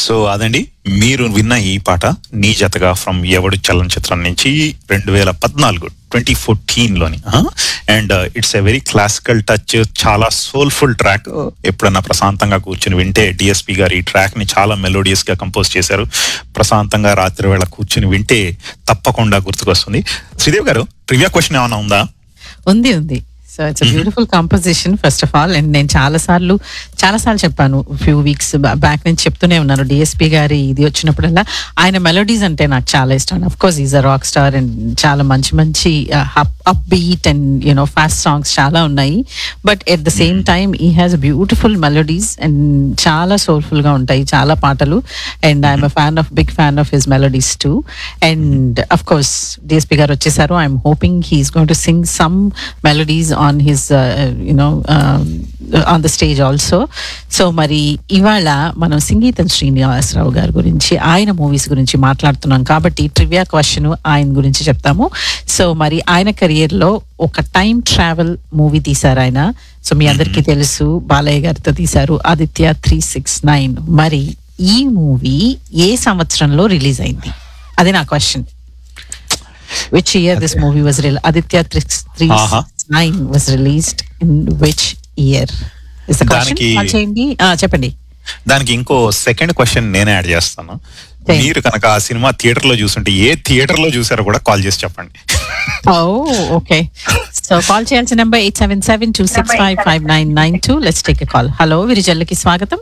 So అదండి మీరు విన్న ఈ పాట నీ జతగా ఫ్రమ్ ఎవడు చలనచిత్రం నుంచి రెండు వేల పద్నాలుగు ట్వంటీ ఫోర్టీన్ లోని and it's a very classical touch చాలా సోల్ఫుల్ ట్రాక్ ఎప్పుడన్నా ప్రశాంతంగా కూర్చుని వింటే డిఎస్పి గారు ఈ ట్రాక్ ని చాలా మెలోడియస్ గా కంపోజ్ చేశారు ప్రశాంతంగా రాత్రి వేళ కూర్చుని వింటే తప్పకుండా గుర్తుకొస్తుంది శ్రీదేవ్ గారు ట్రివియా క్వశ్చన్ ఏమైనా ఉందా ఉంది ఉంది so it's beautiful composition first of all and నేను చాలా సార్లు చాలా సార్లు చెప్పాను ఫ్యూ వీక్స్ బ్యాక్ నుంచి చెప్తూనే ఉన్నాను డిఎస్పి గారి ఇది వచ్చినప్పుడల్లా ఆయన మెలోడీస్ అంటే నాకు చాలా ఇష్టం of course is a rock star and చాలా మంచి మంచి upbeat and you know fast songs చాలా ఉన్నాయి but at the same time he has beautiful melodies and చాలా సోల్ఫుల్ గా ఉంటాయి చాలా పాటలు and I'm a fan of big fan of his melodies too and of course DSP గారు వచ్చేసారు I'm hoping he's going to sing some melodies on his you know on the stage also so మరి ఇవాళ మనం సంగీతం శ్రీనివాసరావు గారి గురించి ఆయన movies గురించి మాట్లాడుతున్నాం కాబట్టి ట్రివియా క్వశ్చన్ ఆయన గురించి చెప్తాము సో మరి ఆయన కెరియర్ లో ఒక టైం ట్రావెల్ మూవీ తీశారు ఆయన సో మీ అందరికీ తెలుసు బాలయ్య గారితో తీశారు ఆదిత్య త్రీ సిక్స్ నైన్ మరి ఈ మూవీ ఏ సంవత్సరంలో రిలీజ్ అయింది అది నా question which year this movie was రిల్ ఆదిత్య త్రీ ఆహా. Nine was released in which year is the question దానికి- చేయండి ఆ, చెప్పండి దానికి ఇంకో సెకండ్ క్వశ్చన్ నేనే యాడ్ చేస్తాను Okay. మీరు కనుక ఆ సినిమా థియేటర్ లో చూసుంటే ఏ థియేటర్ లో చూసారో కూడా కాల్ చేసి చెప్పండి ఓ ఓకే సో కాల్ చేయాల్సిన number eight seven seven two six five five nine nine two let's take a call hello విరిజల్లకి స్వాగతం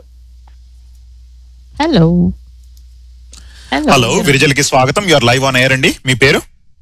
హలో హలో విరిజల్కి స్వాగతం యువర్ లైవ్ ఆన్ ఎయిర్ అండి మీ పేరు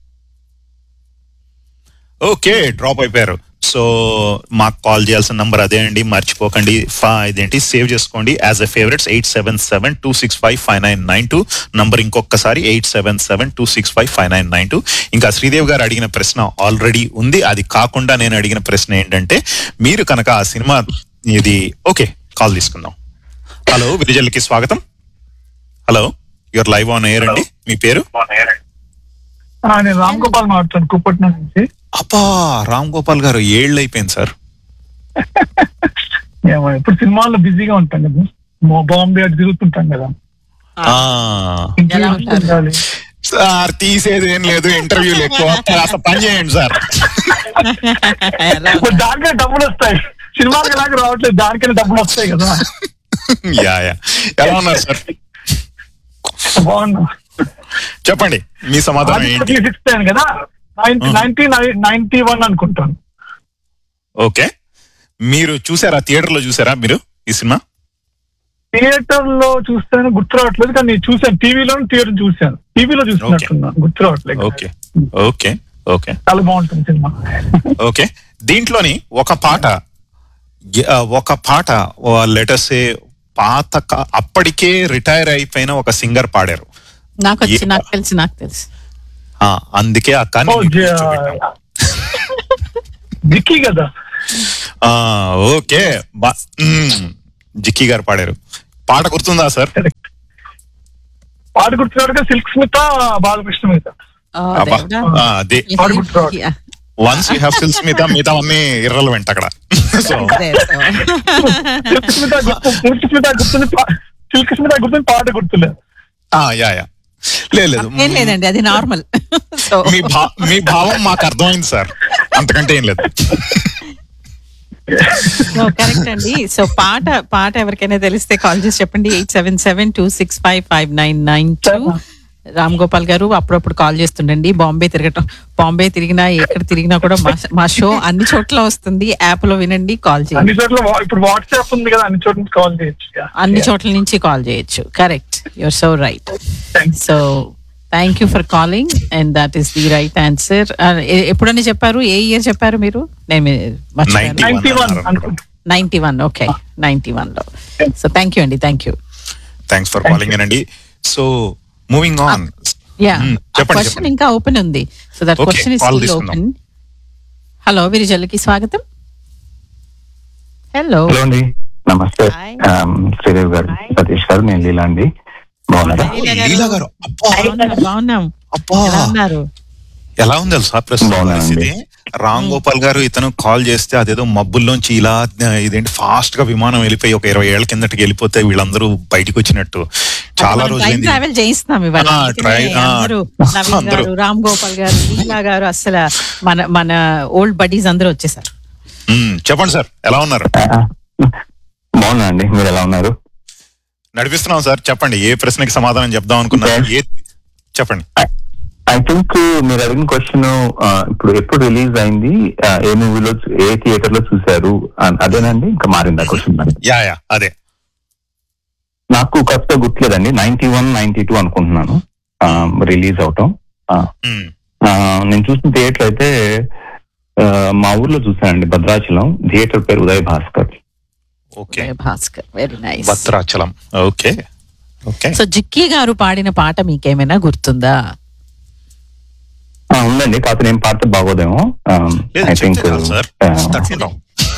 ఓకే డ్రాప్ అయిపోయారు సో మాకు కాల్ చేయాల్సిన నంబర్ అదే అండి మర్చిపోకండి ఫా ఇదేంటి సేవ్ చేసుకోండి as a favourites eight seven seven two six five five nine nine two number ఇంకొకసారి eight seven seven two six five five nine nine two ఇంకా శ్రీదేవ్ గారు అడిగిన ప్రశ్న ఆల్రెడీ ఉంది అది కాకుండా నేను అడిగిన ప్రశ్న ఏంటంటే మీరు కనుక ఆ సినిమా ఇది ఓకే కాల్ తీసుకుందాం హలో విరిజల్కి స్వాగతం hello you're live on air అండి మీ పేరు ఆ, నేను రామ్ గోపాల్ మాట్లాడుతాను కుప్పట్నం నుంచి అబ్బా రామ్ గోపాల్ గారు ఏళ్ళు అయిపోయింది సార్ ఏమో ఇప్పుడు సినిమాల్లో బిజీగా ఉంటాం కదా మో- బాంబే అటు తిరుగుతుంటాం కదా ఆ, ఇంట్లో ఎలా ఉంటారు? ఉండాలి. సార్ తీసేది ఏం లేదు ఇంటర్వ్యూలు ఎక్కువ కాస్త పని చేయండి సార్ ఇప్పుడు దానికైనా డబ్బులు వస్తాయి సినిమాకి ఎలాగ రావట్లేదు దానికైనా డబ్బులు వస్తాయి కదా యా యా ఎలా ఉన్నారు సార్ బాగున్నా చెప్పండి మీ సమాధానం ఏంటి సిక్స్ టెన్ కదా నైన్టీ నైన్టీ నైన్టీ వన్ అనుకుంటాను ఓకే మీరు చూసారా థియేటర్ లో చూసారా మీరు ఈ సినిమా థియేటర్ లో చూస్తాను గుర్తు రావట్లేదు కానీ నేను చూసాను టీవీలో థియేటర్ చూసాను టీవీలో చూసినట్టున్నాను గుర్తు రావట్లేదు ఓకే ఓకే ఓకే చాలా బాగుంటుంది సినిమా ఓకే దీంట్లోని ఒక పాట య- ఆ, ఒక పాట లెటర్సే పాత కా- అప్పటికే రిటైర్ అయిపోయిన ఒక సింగర్ పాడారు నాకు వచ్చి ఏ- నాకు తెలుసు నాకు తెలుసు ఆ, అందుకే ఆ కానీ ఓ, జ- జిక్కీ కదా ఆ, ఓకే బా- మ్మ్. జిక్కీ గారు పాడారు పాట గుర్తుందా సార్ కరెక్ట్ పాట గుర్తురాడుగా సిల్క్ స్మిత బాలకృష్ణ మీద ఓ, అబ్బా. దేవుడా. ఆ, అదే పాట గుర్తురాడు Yeah. వన్స్ యూ హ్యావ్ సిల్స్ మీద మిగతా అన్ని ఇర్రలవెంట్ అక్కడ సో అదే, so. సిల్క్ స్మిత గుర్తు సిల్క్ స్మిత గుర్తుంది పా- సిల్క్ స్మిత గుర్తుంది పాట గుర్తులేదు యా యా లేదు లేదు ఏం లేదండి అది నార్మల్ సో మీ భా మీ భావం మాకు అర్థమైంది సార్ అంతకంటే ఏం లేదు కరెక్ట్ అండి సో పాట పాట ఎవరికైనా తెలిస్తే కాల్ చేసి చెప్పండి eight seven seven two six five five nine nine two Ram Gopal గారు అప్పుడప్పుడు కాల్ చేస్తుండండి బాంబే తిరగటం బాంబే తిరిగినా ఎక్కడ తిరిగినా కూడా మా మా షో అన్ని చోట్ల వస్తుంది యాప్ లో వినండి కాల్ చేయండి అన్ని చోట్ల వా- ఇప్పుడు వాట్సాప్ ఉంది కదా అన్ని చోట్ల నుంచి కాల్ చేయొచ్చు Yeah. అన్ని Yeah. చోట్ల నుంచి కాల్ చేయొచ్చు correct your so right Thanks. So thank you for calling and that is the right answer ఎప్పుడని చెప్పారు ఏ ఇయర్ చెప్పారు మీరు నేను మర్చిపోయాను 91 91 అన్నారు అనుకుంటా ninety one okay ninety one లో సో థ్యాంక్ యూ అండి thank you thanks for calling అండి సో మూవింగ్ ఆన్ యా చెప్పండి క్వశ్చన్ చెప్పండి ఇంకా ఓపెన్ ఉంది so that Okay, question is call still తీసుకుందాం. ఓపెన్ హలో విరిజల్కి స్వాగతం హలో హలో అండి నమస్తే Hi. ఆమ్, శ్రీదేవి గారు Hi. సతీష్ గారు నేను లీలా అండి బాగున్నారా లీలా గారు అబ్బా బాగున్నాం బాగున్నాం అబ్బా ఎలా ఉన్నారు ఎలా ఉంది తెలుసా ప్రస్తుతం బాగున్నానండి. పరిస్థితి రామ్ గోపాల్ గారు ఇతను కాల్ చేస్తే అదేదో మబ్బుల్లోంచి ఇలా ఆ, ఇదేంటి ఫాస్ట్ గా విమానం వెళ్ళిపోయి ఒక ఇరవై ఏళ్ల కిందటికి వెళ్ళిపోతే వీళ్ళందరూ బయటికి వచ్చినట్టు చాలా రోజులైంది ట్రావెల్ చేయిస్తున్నాం ఇవాళ ఆ, అందుకనే try- ఆ, అందరూ నవీన్ అందరూ. గారు రామ్ గోపాల్ గారు లీలా గారు అసలు మన మన ఓల్డ్ బడీస్ అందరూ వచ్చేసారు మ్మ్. చెప్పండి సార్ ఎలా ఉన్నారు ఆ, బాగున్నా అండి మీరు ఎలా ఉన్నారు నడిపిస్తున్నాం సార్ చెప్పండి ఏ ప్రశ్నకి సమాధానం చెప్దాం అనుకున్నారు ఏ చెప్పండి ఐ థింక్ మీరు అడిగిన క్వశ్చన్ ఇప్పుడు ఎప్పుడు రిలీజ్ అయింది ఆ, ఏ మూవీలో ఏ థియేటర్ లో చూశారు ఆ, అదేనండి ఇంకా మారిందా క్వశ్చన్ యా యా అదే నాకు కరెక్ట్ గుర్తులేదండి నైన్టీ వన్ నైన్టీ టూ అనుకుంటున్నాను రిలీజ్ అవటం ఆ, మ్మ్. ఆ, నేను చూసిన థియేటర్ అయితే ఆ, మా ఊర్లో చూసానండి భద్రాచలం థియేటర్ పేరు Uday Bhaskar okay Bhaskar very nice Bhadrachalam okay okay so Jikki గారు పాడిన పాట మీకేమైనా గుర్తుందా ఆ, ఉందండి కాకపోతే నేను పాడితే బాగోదేమో లేదు ఐ థింక్ చెప్తే చాలు సార్ తట్టుకుంటాం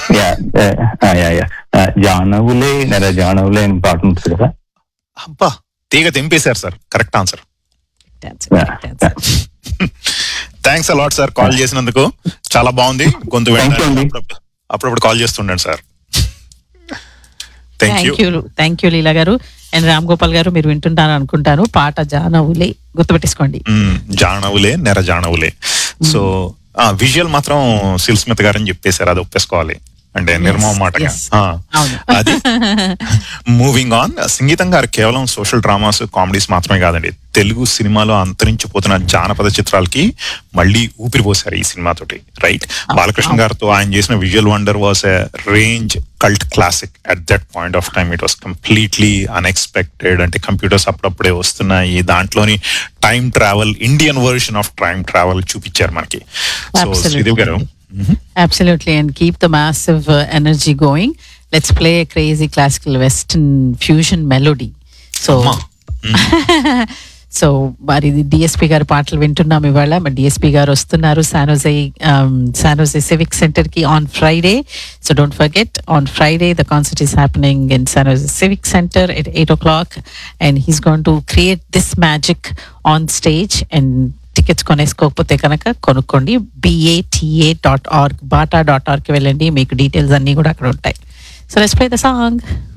జానవులే నెల జానవులే అని పాట ఉంటుంది కదా అబ్బా తీగ తెంపేశారు sir correct answer thanks a lot sir call చేసినందుకు చాలా బాగుంది గొంతు Thank you వెంటనే అండి. అప్పుడప్పుడు- అప్పుడప్పుడు కాల్ చేస్తుండండి sir thank you thank you thank you Leela గారు అండ్ రామ్ గోపాల్ గారు మీరు వింటుంటారు అనుకుంటాను పాట జానవులే గుర్తుపెట్టేసుకోండి మ్మ్. జానవులే నెర జానవులే సో విజువల్ మాత్రం సిల్ స్మిత్ గారని చెప్పేశారు అది ఒప్పేసుకోవాలి అంటే నిర్మమాటగా yes. ఆ, అవును అది మూవింగ్ ఆన్ సంగీతం గారు కేవలం సోషల్ డ్రామాస్ కామెడీస్ మాత్రమే కాదండి తెలుగు సినిమాలో అంతరించిపోతున్న జానపద చిత్రాలకి మళ్ళీ ఊపిరి పోశారు ఈ సినిమాతోటి రైట్ బాలకృష్ణ గారితో ఆయన చేసిన visual wonder was a range cult classic at that point of time it was completely unexpected అంటే కంప్యూటర్స్ అప్పుడప్పుడే వస్తున్నాయి దాంట్లోని time travel Indian version of time travel చూపించారు మనకి సో Absolutely. శ్రీదేవ్ గారు Absolutely, and keep the massive uh, energy going. Let's play a crazy classical western fusion melody. So, అమ్మా. So మరి DSP గారు పాటలు వింటున్నాం ఇవాళ మరి డిఎస్పి గారు వస్తున్నారు శానోజై శానోజై సివిక్ సెంటర్ కి on Friday so don't forget on Friday the concert is happening in San Jose civic centre at eight o'clock and he's gonna create this magic on stage and tickets కొనేసుకోకపోతే కనుక కొనుక్కోండి B A T A dot org BATA dot ఆర్గ్కి వెళ్ళండి మీకు details అన్నీ కూడా అక్కడ ఉంటాయి so let's play the song